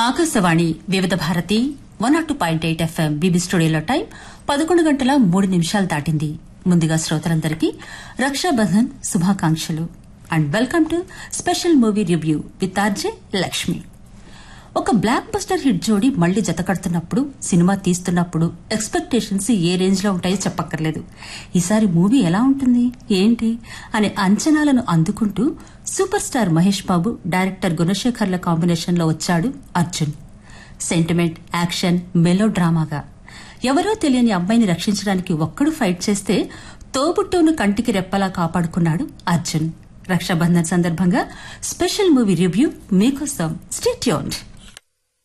Akashvani Vividh Bharati one nought two point eight FM బీబీ స్టూడియోలో time పదకొండు గంటల మూడు నిమిషాలు దాటింది ముందుగా శ్రోతలందరికీ రక్షాబంధన్ శుభాకాంక్షలు and welcome to special movie review with RJ Lakshmi ఒక బ్లాక్ బస్టర్ హిట్ జోడి మళ్లీ జతకడుతున్నప్పుడు సినిమా తీస్తున్నప్పుడు ఎక్స్పెక్టేషన్స్ ఏ రేంజ్ లో ఉంటాయో చెప్పక్కర్లేదు ఈసారి మూవీ ఎలా ఉంటుంది ఏంటి అనే అంచనాలను అందుకుంటూ super star Mahesh Babu director గుణశేఖర్ల కాంబినేషన్ లో వచ్చాడు అర్జున్ సెంటిమెంట్ యాక్షన్ మెలో డ్రామాగా ఎవరో తెలియని అమ్మాయిని రక్షించడానికి ఒక్కడు ఫైట్ చేస్తే తోబుట్టును కంటికి రెప్పలా కాపాడుకున్నాడు అర్జున్ రక్షాబంధన్ సందర్భంగా స్పెషల్ మూవీ రివ్యూ మీకోసం స్టేట్యూన్డ్